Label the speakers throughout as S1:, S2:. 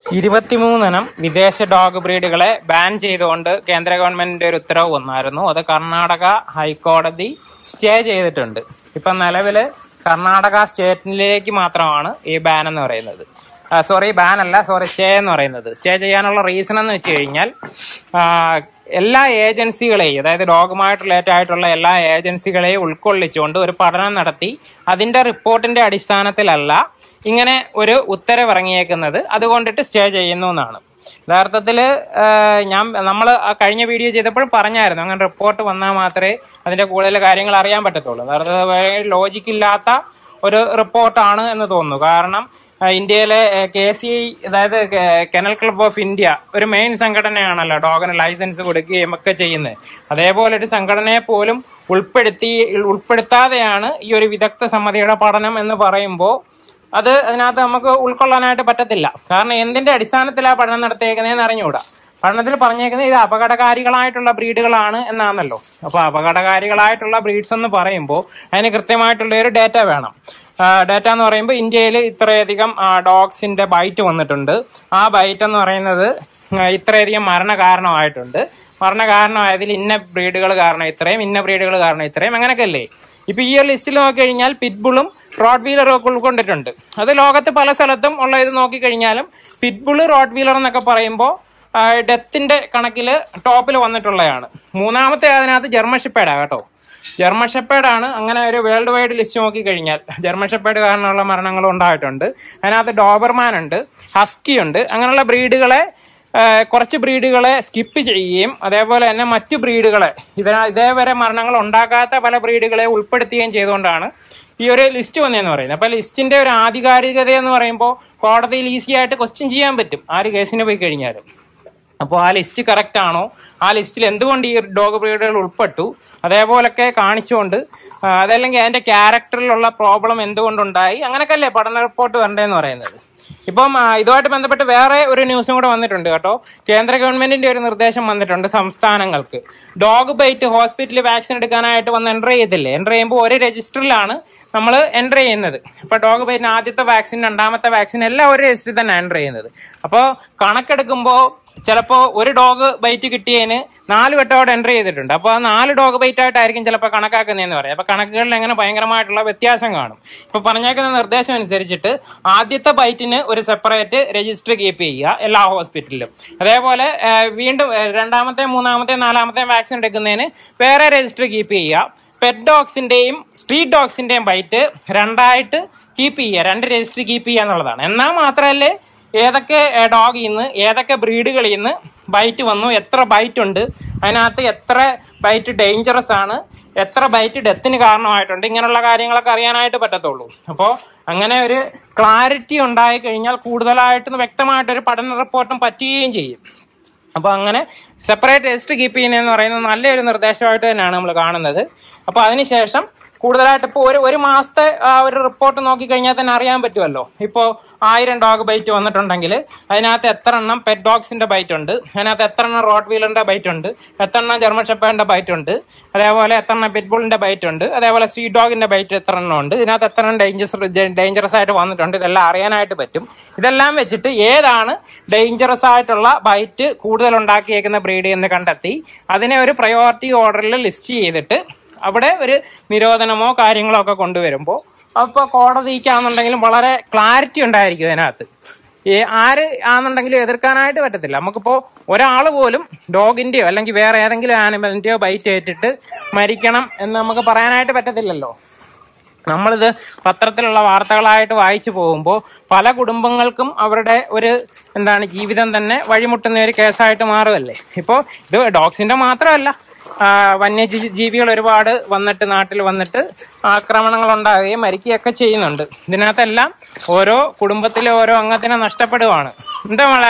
S1: ഇരുപത്തിമൂന്നെണ്ണം വിദേശ dog ബ്രീഡുകളെ ban ചെയ്തുകൊണ്ട് കേന്ദ്ര ഗവൺമെന്റിന്റെ ഒരു ഉത്തരവ് വന്നായിരുന്നു അത് കർണാടക ഹൈക്കോടതി സ്റ്റേ ചെയ്തിട്ടുണ്ട് ഇപ്പൊ നിലവില് കർണാടക സ്റ്റേറ്റിലേക്ക് മാത്രമാണ് ഈ ബാൻ എന്ന് പറയുന്നത് സോറി ബാൻ അല്ല സോറി സ്റ്റേ എന്ന് പറയുന്നത് സ്റ്റേ ചെയ്യാനുള്ള റീസൺ എന്ന് വെച്ച് കഴിഞ്ഞാൽ ആ, എല്ലാ ഏജൻസികളെയും അതായത് ഡോഗുമായിട്ട് റിലേറ്റഡ് ആയിട്ടുള്ള എല്ലാ ഏജൻസികളെയും ഉൾക്കൊള്ളിച്ചുകൊണ്ട് ഒരു പഠനം നടത്തി അതിന്റെ റിപ്പോർട്ടിന്റെ അടിസ്ഥാനത്തിലല്ല ഇങ്ങനെ ഒരു ഉത്തരവ് ഇറങ്ങിയേക്കുന്നത് അതുകൊണ്ടിട്ട് സ്റ്റേ ചെയ്യുന്നു എന്നാണ് യഥാർത്ഥത്തിൽ ഞാൻ നമ്മൾ കഴിഞ്ഞ വീഡിയോ ചെയ്തപ്പോഴും പറഞ്ഞായിരുന്നു അങ്ങനെ റിപ്പോർട്ട് വന്നാൽ മാത്രമേ അതിന്റെ കൂടുതൽ കാര്യങ്ങൾ അറിയാൻ പറ്റത്തുള്ളൂ യഥാർത്ഥത്തിൽ ലോജിക്ക് ഇല്ലാത്ത ഒരു റിപ്പോർട്ടാണ് എന്ന് തോന്നുന്നു കാരണം ആ, ഇന്ത്യയിലെ കെ സി ഐ അതായത് കെനൽ ക്ലബ് ഓഫ് ഇന്ത്യ ഒരു മെയിൻ സംഘടനയാണല്ലോ ഡോഗിന് ലൈസൻസ് കൊടുക്കുകയും ഒക്കെ ചെയ്യുന്നത് അതേപോലെ ഒരു സംഘടനയെ പോലും ഉൾപ്പെടുത്തി ഉൾപ്പെടുത്താതെയാണ് ഈ ഒരു വിദഗ്ധ സമിതിയുടെ പഠനം എന്ന് പറയുമ്പോൾ അത് അതിനകത്ത് നമുക്ക് ഉൾക്കൊള്ളാനായിട്ട് പറ്റത്തില്ല കാരണം എന്തിന്റെ അടിസ്ഥാനത്തിലാണ് പഠനം നടത്തിയേക്കുന്നതെന്ന് അറിഞ്ഞുകൂടാ പഠനത്തിൽ പറഞ്ഞേക്കുന്നത് ഇത് അപകടകാരികളായിട്ടുള്ള ബ്രീഡുകളാണ് എന്നാണല്ലോ അപ്പോൾ അപകടകാരികളായിട്ടുള്ള ബ്രീഡ്സ് എന്ന് പറയുമ്പോൾ അതിന് കൃത്യമായിട്ടുള്ള ഒരു ഡേറ്റ വേണം ഡേറ്റ എന്ന് പറയുമ്പോൾ ഇന്ത്യയിൽ ഇത്രയധികം ഡോഗ്സിന്റെ ബൈറ്റ് വന്നിട്ടുണ്ട് ആ ബൈറ്റ് എന്ന് പറയുന്നത് ആ, ഇത്രയധികം മരണ കാരണമായിട്ടുണ്ട് മരണ കാരണമായതിൽ ഇന്ന ബ്രീഡുകൾ കാരണം ഇത്രയും ഇന്ന ബ്രീഡുകൾ കാരണം ഇത്രയും അങ്ങനെയൊക്കെ അല്ലേ ഇപ്പൊ ഈ ഒരു ലിസ്റ്റിൽ നോക്കിക്കഴിഞ്ഞാൽ പിറ്റ്ബുളും റോഡ് വീലറും ഒക്കെ ഉൾക്കൊണ്ടിട്ടുണ്ട് അത് ലോകത്ത് പല സ്ഥലത്തും ഉള്ള ഇത് നോക്കിക്കഴിഞ്ഞാലും പിറ്റ്ബുള് റോഡ് വീലർ എന്നൊക്കെ പറയുമ്പോൾ ഡെത്തിന്റെ കണക്കിൽ ടോപ്പിൽ വന്നിട്ടുള്ളതാണ് മൂന്നാമത്തെ അതിനകത്ത് ജർമ്മൻ ഷിപ്പേഡാ കേട്ടോ ജർമ്മൻ ഷെപ്പേഡാണ് അങ്ങനെ ഒരു വേൾഡ് വൈഡ് ലിസ്റ്റ് നോക്കിക്കഴിഞ്ഞാൽ ജർമ്മൻ ഷെപ്പേഡ് കാരണമുള്ള മരണങ്ങൾ ഉണ്ടായിട്ടുണ്ട് അതിനകത്ത് ഡോബർമാൻ ഉണ്ട് ഹസ്കി ഉണ്ട് അങ്ങനെയുള്ള ബ്രീഡുകളെ ആ, കുറച്ച് ബ്രീഡുകളെ സ്കിപ്പ് ചെയ്യുകയും അതേപോലെ തന്നെ മറ്റു ബ്രീഡുകളെ ഇതിനാ ഇതേവരെ മരണങ്ങൾ ഉണ്ടാക്കാത്ത പല ബ്രീഡുകളെ ഉൾപ്പെടുത്തുകയും ചെയ്തുകൊണ്ടാണ് ഈ ഒരു ലിസ്റ്റ് വന്നതെന്ന് പറയുന്നത് അപ്പൊ ലിസ്റ്റിന്റെ ഒരു ആധികാരികത എന്ന് പറയുമ്പോൾ കോടതിയിൽ ഈസി ആയിട്ട് ക്വസ്റ്റ്യൻ ചെയ്യാൻ പറ്റും ആ ഒരു കേസിന് പോയി കഴിഞ്ഞാലും അപ്പോൾ ആ ലിസ്റ്റ് കറക്റ്റ് ആണോ ആ ലിസ്റ്റിൽ എന്തുകൊണ്ട് ഈ ഡോഗ് ബ്രീഡുകൾ ഉൾപ്പെട്ടു അതേപോലൊക്കെ കാണിച്ചുകൊണ്ട് ആ, അതല്ലെങ്കിൽ അതിന്റെ ക്യാരക്ടറിലുള്ള പ്രോബ്ലം എന്തുകൊണ്ടുണ്ടായി അങ്ങനെയൊക്കെ അല്ലേ പഠന റിപ്പോർട്ട് വരണ്ടേന്ന് പറയുന്നത് ഇപ്പം ആ, ഇതുമായിട്ട് ബന്ധപ്പെട്ട് വേറെ ഒരു ന്യൂസും കൂടെ വന്നിട്ടുണ്ട് കേട്ടോ കേന്ദ്ര ഗവൺമെന്റിന്റെ ഒരു നിർദ്ദേശം വന്നിട്ടുണ്ട് സംസ്ഥാനങ്ങൾക്ക് ഡോഗ് ബൈറ്റ് ഹോസ്പിറ്റലിൽ വാക്സിൻ എടുക്കാനായിട്ട് വന്ന് എൻ്റർ ചെയ്യത്തില്ലേ എൻ്റർ ചെയ്യുമ്പോൾ ഒരു രജിസ്റ്ററിലാണ് നമ്മൾ എൻ്റർ ചെയ്യുന്നത് ഇപ്പോൾ ഡോഗ് ബൈറ്റിന് ആദ്യത്തെ വാക്സിൻ രണ്ടാമത്തെ വാക്സിൻ എല്ലാം ഒരു രജിസ്റ്ററിൽ തന്നെ എൻ്റർ ചെയ്യുന്നത് അപ്പോൾ കണക്കെടുക്കുമ്പോൾ ചിലപ്പോൾ ഒരു ഡോഗ് ബൈറ്റ് കിട്ടിയതിന് നാല് വട്ടം അവിടെ എൻ്റർ ചെയ്തിട്ടുണ്ട് അപ്പോൾ ആ നാല് ഡോഗ് ബൈറ്റ് ആയിട്ടായിരിക്കും ചിലപ്പോൾ കണക്കാക്കുന്നതെന്ന് പറയാം അപ്പോൾ കണക്കുകളിൽ എങ്ങനെ ഭയങ്കരമായിട്ടുള്ള വ്യത്യാസം കാണും ഇപ്പോൾ പറഞ്ഞേക്കുന്ന നിർദ്ദേശം അനുസരിച്ചിട്ട് ആദ്യത്തെ ബൈറ്റിന് ഒരു സെപ്പറേറ്റ് രജിസ്റ്റർ കീപ്പ് ചെയ്യുക എല്ലാ ഹോസ്പിറ്റലിലും അതേപോലെ ആ, വീണ്ടും ആ, രണ്ടാമത്തെ മൂന്നാമത്തെ നാലാമത്തെ വാക്സിൻ എടുക്കുന്നതിന് വേറെ രജിസ്റ്റർ കീപ്പ് ചെയ്യുക പെറ്റ് ഡോഗ്സിന്റെയും സ്ട്രീറ്റ് ഡോഗ്സിന്റെയും ബൈറ്റ് രണ്ടായിട്ട് കീപ്പ് ചെയ്യുക രണ്ട് രജിസ്റ്റർ കീപ്പ് ചെയ്യുക എന്നുള്ളതാണ് എന്നാൽ മാത്രമല്ലേ ഏതൊക്കെ ഡോഗിൽ നിന്ന് ഏതൊക്കെ ബ്രീഡുകളിൽ നിന്ന് ബൈറ്റ് വന്നു എത്ര ബൈറ്റ് ഉണ്ട് അതിനകത്ത് എത്ര ബൈറ്റ് ഡേഞ്ചറസ് ആണ് എത്ര ബൈറ്റ് ഡെത്തിന് കാരണമായിട്ടുണ്ട് ഇങ്ങനെയുള്ള കാര്യങ്ങളൊക്കെ അറിയാനായിട്ട് പറ്റത്തുള്ളൂ അപ്പോൾ അങ്ങനെ ഒരു ക്ലാരിറ്റി ഉണ്ടായി കഴിഞ്ഞാൽ കൂടുതലായിട്ട് വ്യക്തമായിട്ടൊരു പഠന റിപ്പോർട്ടും പറ്റുകയും ചെയ്യും അപ്പോൾ അങ്ങനെ സെപ്പറേറ്റ് രജിസ്റ്റർ കീപ്പ് ചെയ്യുന്നതെന്ന് പറയുന്നത് നല്ലൊരു നിർദ്ദേശമായിട്ട് തന്നെയാണ് നമ്മൾ കാണുന്നത് അപ്പോൾ അതിനുശേഷം കൂടുതലായിട്ട് ഇപ്പോൾ ഒരു ഒരു മാസത്തെ ആ ഒരു റിപ്പോർട്ട് നോക്കിക്കഴിഞ്ഞാൽ തന്നെ അറിയാൻ പറ്റുമല്ലോ ഇപ്പോൾ ആയിരം ഡോഗ് ബൈറ്റ് വന്നിട്ടുണ്ടെങ്കിൽ അതിനകത്ത് എത്ര എണ്ണം പെറ്റ് ഡോഗ്സിന്റെ ബൈറ്റ് ഉണ്ട് അതിനകത്ത് എത്ര എണ്ണം റോഡ് വീലറിന്റെ ബൈറ്റ് ഉണ്ട് എത്ര എണ്ണം ജർമ്മൻ ഷെപ്പേറിന്റെ ബൈറ്റ് ഉണ്ട് അതേപോലെ എത്ര എണ്ണം പിറ്റ്ബുളിന്റെ ബൈറ്റ് ഉണ്ട് അതേപോലെ സ്ട്രീറ്റ് ഡോഗിന്റെ ബൈറ്റ് എത്ര എണ്ണം ഉണ്ട് ഇതിനകത്ത് എത്ര എണ്ണം ഡേഞ്ചറസ് ഡേഞ്ചറസ് ആയിട്ട് വന്നിട്ടുണ്ട് ഇതെല്ലാം അറിയാനായിട്ട് പറ്റും ഇതെല്ലാം വെച്ചിട്ട് ഏതാണ് ഡേഞ്ചറസ് ആയിട്ടുള്ള ബൈറ്റ് കൂടുതൽ ഉണ്ടാക്കിയേക്കുന്ന ബ്രീഡ് എന്ന് കണ്ടെത്തി അതിനെ ഒരു പ്രയോറിറ്റി ഓർഡറിൽ ലിസ്റ്റ് ചെയ്തിട്ട് അവിടെ ഒരു നിരോധനമോ കാര്യങ്ങളോ ഒക്കെ കൊണ്ടുവരുമ്പോൾ അപ്പോൾ കോടതിക്കാണെന്നുണ്ടെങ്കിലും വളരെ ക്ലാരിറ്റി ഉണ്ടായിരിക്കും ഇതിനകത്ത് ഈ ആര് ആണെന്നുണ്ടെങ്കിലും എതിർക്കാനായിട്ട് പറ്റത്തില്ല നമുക്കിപ്പോൾ ഒരാൾ പോലും ഡോഗിന്റെയോ അല്ലെങ്കിൽ വേറെ ഏതെങ്കിലും ആനിമലിന്റെയോ ബൈറ്റ് ഏറ്റിട്ട് മരിക്കണം എന്ന് നമുക്ക് പറയാനായിട്ട് പറ്റത്തില്ലല്ലോ നമ്മളിത് പത്രത്തിലുള്ള വാർത്തകളായിട്ട് വായിച്ചു പോകുമ്പോൾ പല കുടുംബങ്ങൾക്കും അവരുടെ ഒരു എന്താണ് ജീവിതം തന്നെ വഴിമുട്ടുന്ന ഒരു കേസായിട്ട് മാറുമല്ലേ ഇപ്പോൾ ഇത് ഡോഗ്സിന്റെ മാത്രമല്ല ആ, വന്യജീ ജീവികൾ ഒരുപാട് വന്നിട്ട് നാട്ടിൽ വന്നിട്ട് ആക്രമണങ്ങൾ ഉണ്ടാകുകയും മരിക്കുകയൊക്കെ ചെയ്യുന്നുണ്ട് ഇതിനകത്തെല്ലാം ഓരോ കുടുംബത്തിലെ ഓരോ അംഗത്തിനെ നഷ്ടപ്പെടുവാണ് എന്താ മോളെ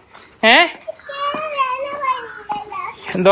S1: ഏ എന്തോ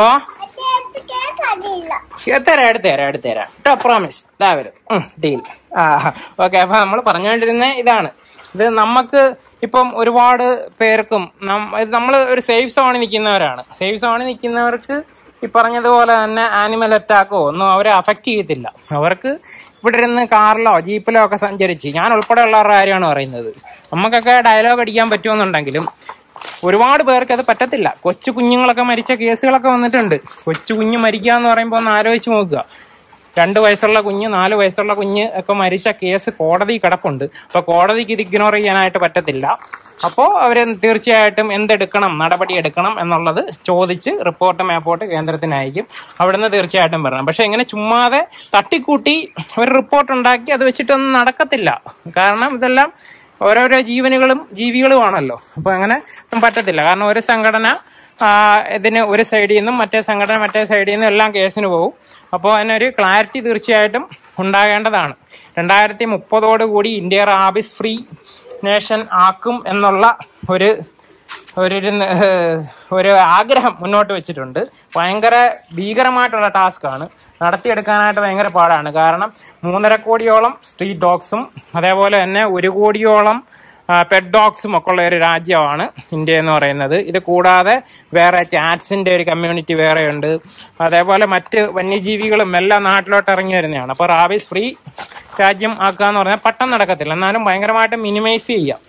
S1: തരാം എടുത്തു തരാം എടുത്തു തരാം കേട്ടോ പ്രോമിസ് ഇതാ വരും ഡീൽ ആ ഓക്കെ അപ്പൊ നമ്മൾ പറഞ്ഞുകൊണ്ടിരുന്ന ഇതാണ് ഇത് നമുക്ക് ഇപ്പം ഒരുപാട് പേർക്കും നമ്മൾ ഒരു സേഫ് സോണിൽ നിൽക്കുന്നവരാണ് സേഫ് സോണിൽ നിൽക്കുന്നവർക്ക് ഈ പറഞ്ഞതുപോലെ തന്നെ ആനിമൽ അറ്റാക്കോ ഒന്നും അവരെ അഫക്റ്റ് ചെയ്യത്തില്ല അവർക്ക് ഇവിടെ ഇരുന്ന് കാറിലോ ജീപ്പിലോ ഒക്കെ സഞ്ചരിച്ച് ഞാൻ ഉൾപ്പെടെയുള്ളവരുടെ കാര്യമാണ് പറയുന്നത് നമുക്കൊക്കെ ഡയലോഗ് അടിക്കാൻ പറ്റുമെന്നുണ്ടെങ്കിലും ഒരുപാട് പേർക്ക് അത് പറ്റത്തില്ല കൊച്ചു കുഞ്ഞുങ്ങളൊക്കെ മരിച്ച കേസുകളൊക്കെ വന്നിട്ടുണ്ട് കൊച്ചു കുഞ്ഞ് മരിക്കുക എന്ന് പറയുമ്പോൾ ഒന്ന് ആലോചിച്ച് നോക്കുക രണ്ട് വയസ്സുള്ള കുഞ്ഞ് നാല് വയസ്സുള്ള കുഞ്ഞ് ഒക്കെ മരിച്ച കേസ് കോടതി കിടപ്പുണ്ട് അപ്പൊ കോടതിക്ക് ഇത് ഇഗ്നോർ ചെയ്യാനായിട്ട് പറ്റത്തില്ല അപ്പോൾ അവർ തീർച്ചയായിട്ടും എന്തെടുക്കണം നടപടി എടുക്കണം എന്നുള്ളത് ചോദിച്ച് റിപ്പോർട്ട് മേപ്പോട്ട് കേന്ദ്രത്തിന് അയക്കും അവിടുന്ന് തീർച്ചയായിട്ടും പറയണം പക്ഷെ ഇങ്ങനെ ചുമ്മാതെ തട്ടിക്കൂട്ടി ഒരു റിപ്പോർട്ട് ഉണ്ടാക്കി അത് വെച്ചിട്ടൊന്നും നടക്കത്തില്ല കാരണം ഇതെല്ലാം ഓരോരോ ജീവനുകളും ജീവികളുമാണല്ലോ അപ്പൊ അങ്ങനെ ഒന്നും പറ്റത്തില്ല കാരണം ഒരു സംഘടന ആ, ഇതിന് ഒരു സൈഡിൽ നിന്നും മറ്റേ സംഘടന മറ്റേ സൈഡിൽ നിന്നും എല്ലാം കേസിന് പോകും അപ്പോൾ അതിനൊരു ക്ലാരിറ്റി തീർച്ചയായിട്ടും ഉണ്ടാകേണ്ടതാണ് രണ്ടായിരത്തി മുപ്പതോടുകൂടി ഇന്ത്യ റാബിസ് ഫ്രീ നേഷൻ ആക്കും എന്നുള്ള ഒരു ഒരു ഒരു ന- ഏഹ് ഒരു ആഗ്രഹം മുന്നോട്ട് വെച്ചിട്ടുണ്ട് ഭയങ്കര ഭീകരമായിട്ടുള്ള ടാസ്ക്കാണ് നടത്തിയെടുക്കാനായിട്ട് ഭയങ്കര പാടാണ് കാരണം മൂന്നര കോടിയോളം സ്ട്രീറ്റ് ഡോഗ്സും അതേപോലെ തന്നെ ഒരു കോടിയോളം പെറ്റ് ഡോഗ്സും ഒക്കെ ഉള്ള ഒരു രാജ്യമാണ് ഇന്ത്യ എന്ന് പറയുന്നത് ഇത് കൂടാതെ വേറെ ടാറ്റ്സിന്റെ ഒരു കമ്മ്യൂണിറ്റി വേറെയുണ്ട് അതേപോലെ മറ്റ് വന്യജീവികളും എല്ലാം നാട്ടിലോട്ട് ഇറങ്ങി വരുന്നതാണ് അപ്പോൾ റാബീസ് ഫ്രീ രാജ്യം ആക്കുക എന്ന് പറഞ്ഞാൽ പട്ടം നടക്കത്തില്ല എന്നാലും ഭയങ്കരമായിട്ട് മിനിമൈസ് ചെയ്യാം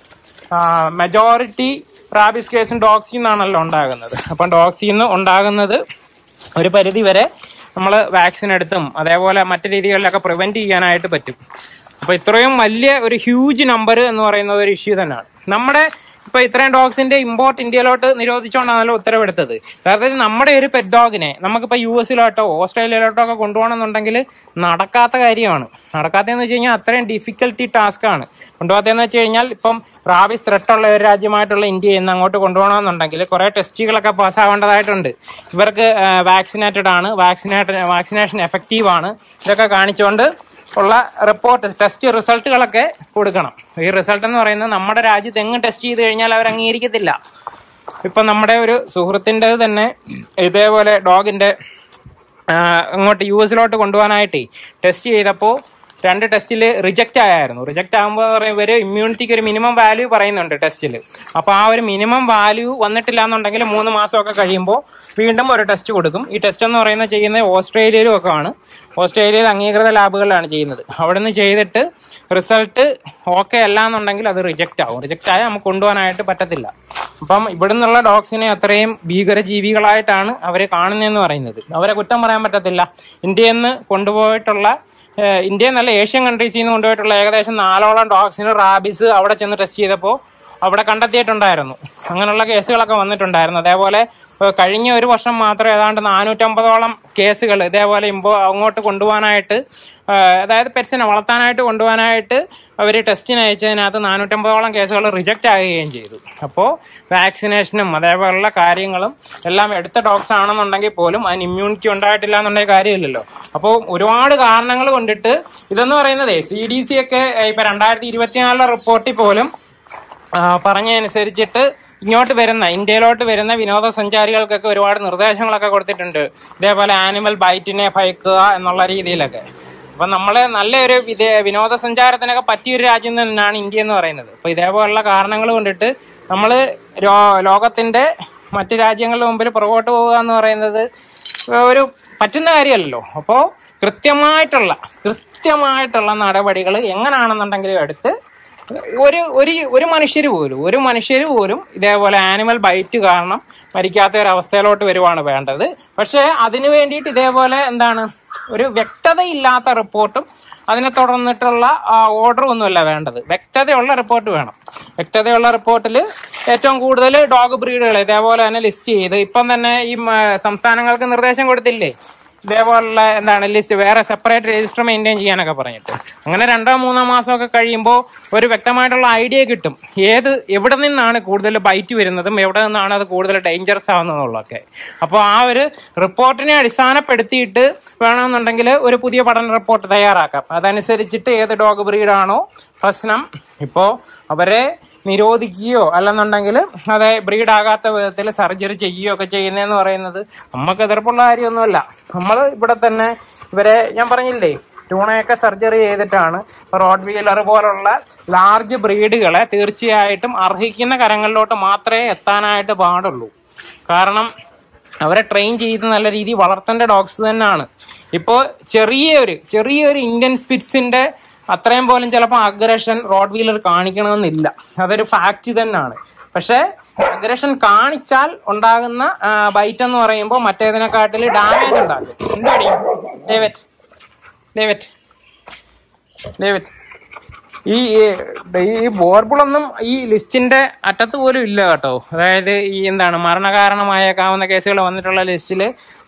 S1: മെജോറിറ്റി റാബീസ് കേസും ഡോഗ്സിൽ നിന്നാണല്ലോ ഉണ്ടാകുന്നത് അപ്പം ഡോഗ്സിൽ നിന്ന് ഉണ്ടാകുന്നത് ഒരു പരിധി വരെ നമ്മൾ വാക്സിൻ എടുത്തും അതേപോലെ മറ്റു രീതികളിലൊക്കെ പ്രിവെന്റ് ചെയ്യാനായിട്ട് പറ്റും അപ്പൊ ഇത്രയും വലിയ ഒരു ഹ്യൂജ് നമ്പർ എന്ന് പറയുന്നത് ഒരു ഇഷ്യൂ തന്നെയാണ് നമ്മുടെ ഇപ്പൊ ഇത്രയും ഡോഗ്സിന്റെ ഇമ്പോർട്ട് ഇന്ത്യയിലോട്ട് നിരോധിച്ചുകൊണ്ടാണല്ലോ ഉത്തരവെടുത്തത് അതായത് നമ്മുടെ ഒരു പെറ്റ് ഡോഗിനെ നമുക്കിപ്പോ യു എസിലോട്ടോ ഓസ്ട്രേലിയയിലോട്ടോ ഒക്കെ കൊണ്ടുപോകണമെന്നുണ്ടെങ്കിൽ നടക്കാത്ത കാര്യമാണ് നടക്കാത്തതെന്ന് വെച്ച് കഴിഞ്ഞാൽ അത്രയും ഡിഫിക്കൽട്ടി ടാസ്ക് ആണ് കൊണ്ടുപോകാത്തതെന്ന് വെച്ച് കഴിഞ്ഞാൽ ഇപ്പം റാബിസ് ത്രെട്ടുള്ള ഒരു രാജ്യമായിട്ടുള്ള ഇന്ത്യയിൽ നിന്ന് അങ്ങോട്ട് കൊണ്ടുപോകണമെന്നുണ്ടെങ്കിൽ കുറെ ടെസ്റ്റുകളൊക്കെ പാസ്സാവേണ്ടതായിട്ടുണ്ട് ഇവർക്ക് വാക്സിനേറ്റഡ് ആണ് വാക്സിനേറ്റ് വാക്സിനേഷൻ എഫക്റ്റീവ് ആണ് ഇതൊക്കെ കാണിച്ചുകൊണ്ട് ഉള്ള റിപ്പോർട്ട് ടെസ്റ്റ് റിസൾട്ടുകളൊക്കെ കൊടുക്കണം ഈ റിസൾട്ട് എന്ന് പറയുന്നത് നമ്മുടെ രാജ്യത്ത് എങ്ങ് ടെസ്റ്റ് ചെയ്ത് കഴിഞ്ഞാൽ അവർ അംഗീകരിക്കത്തില്ല ഇപ്പൊ നമ്മുടെ ഒരു സുഹൃത്തിൻ്റെ തന്നെ ഇതേപോലെ ഡോഗിന്റെ അങ്ങോട്ട് യു എസിലോട്ട് കൊണ്ടുപോകാനായിട്ട് ടെസ്റ്റ് ചെയ്തപ്പോൾ രണ്ട് ടെസ്റ്റിൽ റിജക്റ്റ് ആയായിരുന്നു റിജക്റ്റ് ആകുമ്പോൾ പറയും ഇവർ ഇമ്മ്യൂണിറ്റിക്ക് ഒരു മിനിമം വാല്യൂ പറയുന്നുണ്ട് ടെസ്റ്റിൽ അപ്പോൾ ആ ഒരു മിനിമം വാല്യൂ വന്നിട്ടില്ല എന്നുണ്ടെങ്കിൽ മൂന്ന് മാസമൊക്കെ കഴിയുമ്പോൾ വീണ്ടും ഒരു ടെസ്റ്റ് കൊടുക്കും ഈ ടെസ്റ്റ് എന്ന് പറയുന്നത് ചെയ്യുന്നത് ഓസ്ട്രേലിയയിലും ഒക്കെ ആണ് ഓസ്ട്രേലിയയിൽ അംഗീകൃത ലാബുകളിലാണ് ചെയ്യുന്നത് അവിടെ നിന്ന് ചെയ്തിട്ട് റിസൾട്ട് ഓക്കെ അല്ല എന്നുണ്ടെങ്കിൽ അത് റിജക്റ്റ് ആവും റിജക്റ്റ് ആയാൽ നമുക്ക് കൊണ്ടുപോകാനായിട്ട് പറ്റത്തില്ല അപ്പം ഇവിടെ നിന്നുള്ള ഡോഗ്സിനെ അത്രയും ഭീകര ജീവികളായിട്ടാണ് അവർ കാണുന്നതെന്ന് പറയുന്നത് അവരെ കുറ്റം പറയാൻ പറ്റത്തില്ല ഇന്ത്യയിൽ നിന്ന് കൊണ്ടുപോയിട്ടുള്ള ഏഹ്, ഇന്ത്യയിൽ നല്ല ഏഷ്യൻ കൺട്രീസിൽ നിന്ന് കൊണ്ടുപോയിട്ടുള്ള ഏകദേശം നാലോളം ഡോഗ്സിന് റാബിസ് അവിടെ ചെന്ന് ടെസ്റ്റ് ചെയ്തപ്പോൾ അവിടെ കണ്ടെത്തിയിട്ടുണ്ടായിരുന്നു അങ്ങനെയുള്ള കേസുകളൊക്കെ വന്നിട്ടുണ്ടായിരുന്നു അതേപോലെ ഏഹ്, കഴിഞ്ഞ ഒരു വർഷം മാത്രം ഏതാണ്ട് നാനൂറ്റമ്പതോളം കേസുകൾ ഇതേപോലെ ഇമ്പോ അങ്ങോട്ട് കൊണ്ടുപോകാനായിട്ട് ഏഹ്, അതായത് പെറ്റ്സിനെ വളർത്താനായിട്ട് കൊണ്ടുപോകാനായിട്ട് അവർ ടെസ്റ്റിന് അയച്ചതിനകത്ത് നാനൂറ്റമ്പതോളം കേസുകൾ റിജക്റ്റ് ആകുകയും ചെയ്തു അപ്പോൾ വാക്സിനേഷനും അതേപോലുള്ള കാര്യങ്ങളും എല്ലാം എടുത്ത ഡോഗ്സ് ആണെന്നുണ്ടെങ്കിൽ പോലും അതിന് ഇമ്മ്യൂണിറ്റി ഉണ്ടായിട്ടില്ല എന്നുണ്ടെങ്കിൽ കാര്യമില്ലല്ലോ അപ്പോൾ ഒരുപാട് കാരണങ്ങൾ കൊണ്ടിട്ട് ഇതെന്ന് പറയുന്നത് സി ഡി സി ഒക്കെ ഏഹ്, ഇപ്പൊ രണ്ടായിരത്തി ഇരുപത്തിനാലിലെ റിപ്പോർട്ടിൽ പോലും ആ, പറഞ്ഞതനുസരിച്ചിട്ട് ഇങ്ങോട്ട് വരുന്ന ഇന്ത്യയിലോട്ട് വരുന്ന വിനോദസഞ്ചാരികൾക്കൊക്കെ ഒരുപാട് നിർദ്ദേശങ്ങളൊക്കെ കൊടുത്തിട്ടുണ്ട് ഇതേപോലെ ആനിമൽ ബൈറ്റിനെ ഭയക്കുക എന്നുള്ള രീതിയിലൊക്കെ അപ്പൊ നമ്മള് നല്ലൊരു വിദേ വിനോദസഞ്ചാരത്തിനൊക്കെ പറ്റിയൊരു രാജ്യം തന്നെയാണ് ഇന്ത്യ എന്ന് പറയുന്നത് അപ്പൊ ഇതേപോലുള്ള കാരണങ്ങൾ കൊണ്ടിട്ട് നമ്മള് രോ- ലോകത്തിന്റെ മറ്റു രാജ്യങ്ങളുടെ മുമ്പിൽ പുറകോട്ട് പോവുക എന്ന് പറയുന്നത് ഒരു പറ്റുന്ന കാര്യമല്ലല്ലോ അപ്പോൾ കൃത്യമായിട്ടുള്ള കൃത്യമായിട്ടുള്ള നടപടികൾ എങ്ങനെയാണെന്നുണ്ടെങ്കിലും എടുത്ത് ഒരു ഒരു ഒരു മനുഷ്യർ പോലും ഒരു മനുഷ്യർ പോലും ഇതേപോലെ ആനിമൽ ബൈറ്റ് കാരണം മരിക്കാത്ത ഒരു അവസ്ഥയിലോട്ട് വരുവാണ് വേണ്ടത് പക്ഷേ അതിനു വേണ്ടിയിട്ട് ഇതേപോലെ എന്താണ് ഒരു വ്യക്തതയില്ലാത്ത റിപ്പോർട്ടും അതിനെ തുടർന്നിട്ടുള്ള ഓർഡറും ഒന്നുമല്ല വേണ്ടത് വ്യക്തതയുള്ള റിപ്പോർട്ട് വേണം വ്യക്തതയുള്ള റിപ്പോർട്ടിൽ ഏറ്റവും കൂടുതൽ ഡോഗ് ബ്രീഡുകൾ ഇതേപോലെ തന്നെ ലിസ്റ്റ് ചെയ്ത് ഇപ്പം തന്നെ ഈ മ, സംസ്ഥാനങ്ങൾക്ക് നിർദ്ദേശം കൊടുത്തില്ലേ ഇതേപോലുള്ള എന്താണ് ലിസ്റ്റ് വേറെ സെപ്പറേറ്റ് രജിസ്റ്റർ മെയിൻറ്റെയിൻ ചെയ്യാനൊക്കെ പറഞ്ഞിട്ട് അങ്ങനെ രണ്ടോ മൂന്നോ മാസമൊക്കെ കഴിയുമ്പോൾ ഒരു വ്യക്തമായിട്ടുള്ള ഐഡിയ കിട്ടും ഏത് എവിടെ നിന്നാണ് കൂടുതൽ ബൈറ്റ് വരുന്നതും എവിടെ നിന്നാണ് അത് കൂടുതൽ ഡേഞ്ചറസ് ആവുന്നതെന്നുള്ളതൊക്കെ അപ്പോൾ ആ ഒരു റിപ്പോർട്ടിനെ അടിസ്ഥാനപ്പെടുത്തിയിട്ട് വേണമെന്നുണ്ടെങ്കിൽ ഒരു പുതിയ പഠന റിപ്പോർട്ട് തയ്യാറാക്കാം അതനുസരിച്ചിട്ട് ഏത് ഡോഗ് ബ്രീഡാണോ പ്രശ്നം ഇപ്പോൾ അവരെ നിരോധിക്കുകയോ അല്ലെന്നുണ്ടെങ്കിൽ അതെ ബ്രീഡ് ആകാത്ത വിധത്തിൽ സർജറി ചെയ്യുകയോ ഒക്കെ ചെയ്യുന്നതെന്ന് പറയുന്നത് നമുക്ക് എതിർപ്പുള്ള കാര്യമൊന്നുമല്ല നമ്മൾ ഇവിടെ തന്നെ ഇവരെ ഞാൻ പറഞ്ഞില്ലേ ടൂണയൊക്കെ സർജറി ചെയ്തിട്ടാണ് റോഡ് വീലർ പോലുള്ള ലാർജ് ബ്രീഡുകളെ തീർച്ചയായിട്ടും അർഹിക്കുന്ന കരങ്ങളിലോട്ട് മാത്രമേ എത്താനായിട്ട് പാടുള്ളൂ കാരണം അവരെ ട്രെയിൻ ചെയ്ത് നല്ല രീതിയിൽ വളർത്തേണ്ട ഡോഗ്സ് തന്നെയാണ് ഇപ്പോൾ ചെറിയൊരു ചെറിയൊരു ഇന്ത്യൻ സ്പിറ്റ്സിന്റെ അത്രയും പോലും ചിലപ്പോൾ അഗ്രഷൻ റോഡ് വീലർ കാണിക്കണമെന്നില്ല അതൊരു ഫാക്റ്റ് തന്നെയാണ് പക്ഷേ അഗ്രഷൻ കാണിച്ചാൽ ഉണ്ടാകുന്ന ബൈറ്റ് എന്ന് പറയുമ്പോൾ മറ്റേതിനെക്കാട്ടിൽ ഡാമേജ് ഉണ്ടാകും എന്താടി ഡേവിറ്റ് ഡേവിറ്റ് ഡേവിറ്റ് ഈ ഈ ബോർബിളൊന്നും ഈ ലിസ്റ്റിന്റെ അറ്റത്ത് പോലും ഇല്ല കേട്ടോ അതായത് ഈ എന്താണ് മരണകാരണമായേക്കാവുന്ന കേസുകൾ വന്നിട്ടുള്ള ലിസ്റ്റിൽ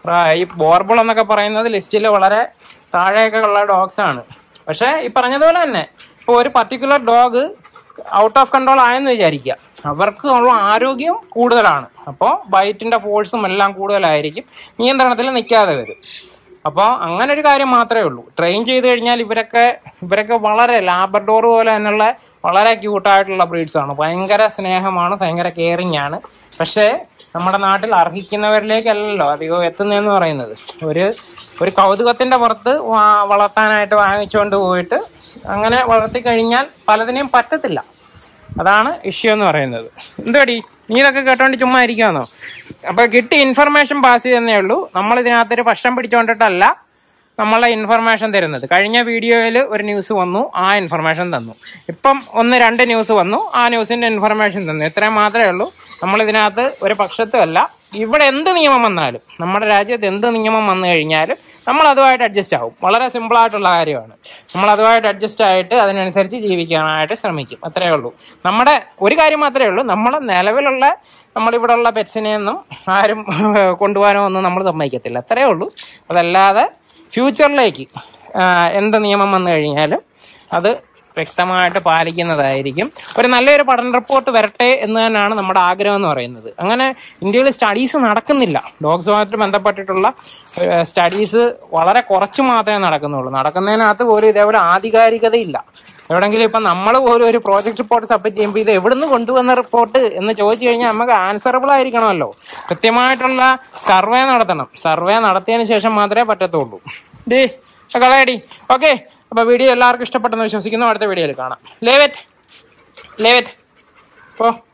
S1: ഈ ബോർബിൾ എന്നൊക്കെ പറയുന്നത് ലിസ്റ്റിൽ വളരെ താഴെയൊക്കെ ഉള്ള ഡോഗ്സ് ആണ് പക്ഷേ ഈ പറഞ്ഞതുപോലെ തന്നെ ഇപ്പോൾ ഒരു particular dog out of control ആയെന്ന് വിചാരിക്കുക അവർക്ക് ഉള്ള ആരോഗ്യം കൂടുതലാണ് അപ്പോൾ ബൈറ്റിന്റെ ഫോഴ്സും എല്ലാം കൂടുതലായിരിക്കും നിയന്ത്രണത്തിൽ നിൽക്കാതെ വരും അപ്പോൾ അങ്ങനെ ഒരു കാര്യം മാത്രമേ ഉള്ളൂ ട്രെയിൻ ചെയ്ത് കഴിഞ്ഞാൽ ഇവരൊക്കെ ഇവരൊക്കെ വളരെ ലാബർഡോർ പോലെ തന്നെയുള്ള വളരെ ക്യൂട്ടായിട്ടുള്ള ബ്രീഡ്സ് ആണ് ഭയങ്കര സ്നേഹമാണ് ഭയങ്കര കെയറിങ് ആണ് പക്ഷേ നമ്മുടെ നാട്ടിൽ അർഹിക്കുന്നവരിലേക്കല്ലല്ലോ അധികം എത്തുന്നതെന്ന് പറയുന്നത് ഒരു ഒരു കൗതുകത്തിന്റെ പുറത്ത് വാ- വളർത്താനായിട്ട് വാങ്ങിച്ചുകൊണ്ട് പോയിട്ട് അങ്ങനെ വളർത്തി കഴിഞ്ഞാൽ പലതിനെയും പറ്റത്തില്ല അതാണ് ഇഷ്യൂ എന്ന് പറയുന്നത് എന്തുപടി നീ ഇതൊക്കെ കേട്ടോണ്ട് ചുമ്മാ ഇരിക്കാന്നോ അപ്പൊ കിട്ടി ഇൻഫർമേഷൻ പാസ് ചെയ്തേ ഉള്ളൂ നമ്മൾ ഇതിനകത്തൊരു പക്ഷം പിടിച്ചോണ്ടിട്ടല്ല നമ്മളെ ഇൻഫർമേഷൻ തരുന്നത് കഴിഞ്ഞ വീഡിയോയിൽ ഒരു ന്യൂസ് വന്നു ആ ഇൻഫർമേഷൻ തന്നു ഇപ്പം ഒന്ന് രണ്ട് ന്യൂസ് വന്നു ആ ന്യൂസിന്റെ ഇൻഫർമേഷൻ തന്നു ഇത്രയും മാത്രമേ ഉള്ളൂ നമ്മൾ ഇതിനകത്ത് ഒരു പക്ഷത്തുമല്ല ഇവിടെ എന്ത് നിയമം വന്നാലും നമ്മുടെ രാജ്യത്ത് എന്ത് നിയമം വന്നു കഴിഞ്ഞാലും നമ്മൾ അതുമായിട്ട് അഡ്ജസ്റ്റ് ആവും വളരെ സിമ്പിൾ ആയിട്ടുള്ള കാര്യമാണ് നമ്മൾ അതുമായിട്ട് അഡ്ജസ്റ്റ് ആയിട്ട് അതിനനുസരിച്ച് ജീവിക്കാനായിട്ട് ശ്രമിക്കും അത്രയേ ഉള്ളൂ നമ്മുടെ ഒരു കാര്യം മാത്രമേ ഉള്ളൂ നമ്മളെ നിലവിലുള്ള നമ്മളിവിടെ ഉള്ള പെറ്റ്സിനെയൊന്നും ആരും കൊണ്ടുപോകാനോ ഒന്നും നമ്മൾ സമ്മതിക്കത്തില്ല അത്രയേ ഉള്ളൂ അതല്ലാതെ ഫ്യൂച്ചറിലേക്ക് ആ, എന്ത് നിയമം വന്നു കഴിഞ്ഞാലും അത് വ്യക്തമായിട്ട് പാലിക്കുന്നതായിരിക്കും ഒരു നല്ലൊരു പഠന റിപ്പോർട്ട് വരട്ടെ എന്ന് തന്നെയാണ് നമ്മുടെ ആഗ്രഹം എന്ന് പറയുന്നത് അങ്ങനെ ഇന്ത്യയിൽ സ്റ്റഡീസ് നടക്കുന്നില്ല ഡോഗ്സുമായിട്ട് ബന്ധപ്പെട്ടിട്ടുള്ള സ്റ്റഡീസ് വളരെ കുറച്ച് മാത്രമേ നടക്കുന്നുള്ളൂ നടക്കുന്നതിനകത്ത് പോലും ഇതേപോലെ ആധികാരികതയില്ല എവിടെങ്കിലും ഇപ്പം നമ്മൾ പോലും ഒരു പ്രോജക്ട് റിപ്പോർട്ട് സബ്മിറ്റ് ചെയ്യുമ്പോൾ ഇത് എവിടുന്ന് കൊണ്ടുവന്ന റിപ്പോർട്ട് എന്ന് ചോദിച്ചു കഴിഞ്ഞാൽ നമുക്ക് ആൻസറബിൾ ആയിരിക്കണമല്ലോ കൃത്യമായിട്ടുള്ള സർവേ നടത്തണം സർവേ നടത്തിയതിന് ശേഷം മാത്രമേ പറ്റത്തുള്ളൂ ഡേ കളയടി ഓക്കെ അപ്പൊ വീഡിയോ എല്ലാവർക്കും ഇഷ്ടപ്പെട്ടെന്ന് വിശ്വസിക്കുന്നു അടുത്ത വീഡിയോയിൽ കാണാം ലേവറ്റ് ലേവറ്റ് ഓ